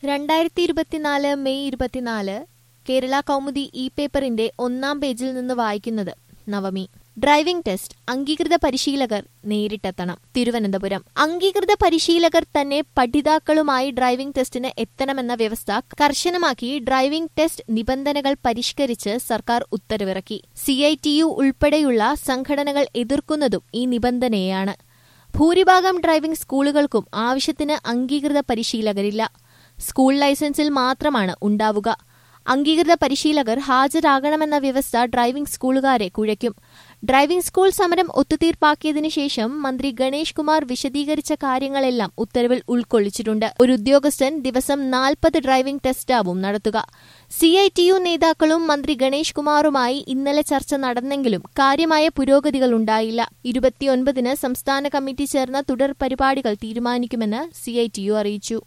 രണ്ടായിരത്തി ഇരുപത്തിനാല് മെയ് ഇരുപത്തിനാല് കേരള കൗമുദി ഇ പേപ്പറിന്റെ ഒന്നാം പേജിൽ നിന്ന് വായിക്കുന്നത് നവമി ഡ്രൈവിംഗ് ടെസ്റ്റ് അംഗീകൃത പരിശീലകർ നേരിട്ടെത്തണം തിരുവനന്തപുരം അംഗീകൃത പരിശീലകർ തന്നെ പഠിതാക്കളുമായി ഡ്രൈവിംഗ് ടെസ്റ്റിന് എത്തണമെന്ന വ്യവസ്ഥ കർശനമാക്കി ഡ്രൈവിംഗ് ടെസ്റ്റ് നിബന്ധനകൾ പരിഷ്കരിച്ച് സർക്കാർ ഉത്തരവിറക്കി സിഐടിയു ഉൾപ്പെടെയുള്ള സംഘടനകൾ എതിർക്കുന്നതും ഈ നിബന്ധനയെയാണ് ഭൂരിഭാഗം ഡ്രൈവിംഗ് സ്കൂളുകൾക്കും ആവശ്യത്തിന് അംഗീകൃത പരിശീലകരില്ല സ്കൂൾ ലൈസൻസിൽ മാത്രമാണ് ഉണ്ടാവുക അംഗീകൃത പരിശീലകർ ഹാജരാകണമെന്ന വ്യവസ്ഥ ഡ്രൈവിംഗ് സ്കൂളുകാരെ കുഴയ്ക്കും ഡ്രൈവിംഗ് സ്കൂൾ സമരം ഒത്തുതീർപ്പാക്കിയതിനു ശേഷം മന്ത്രി ഗണേഷ് കുമാർ വിശദീകരിച്ച കാര്യങ്ങളെല്ലാം ഉത്തരവിൽ ഉൾക്കൊള്ളിച്ചിട്ടുണ്ട് ഒരു ഉദ്യോഗസ്ഥൻ ദിവസം നാൽപ്പത് ഡ്രൈവിംഗ് ടെസ്റ്റാവും നടത്തുക സിഐടിയു നേതാക്കളും മന്ത്രി ഗണേഷ് കുമാറുമായി ഇന്നലെ ചർച്ച നടന്നെങ്കിലും കാര്യമായ പുരോഗതികൾ ഉണ്ടായില്ല ഇരുപത്തിയൊൻപതിന് സംസ്ഥാന കമ്മിറ്റി ചേർന്ന തുടർ പരിപാടികൾ തീരുമാനിക്കുമെന്ന് സിഐടിയു അറിയിച്ചു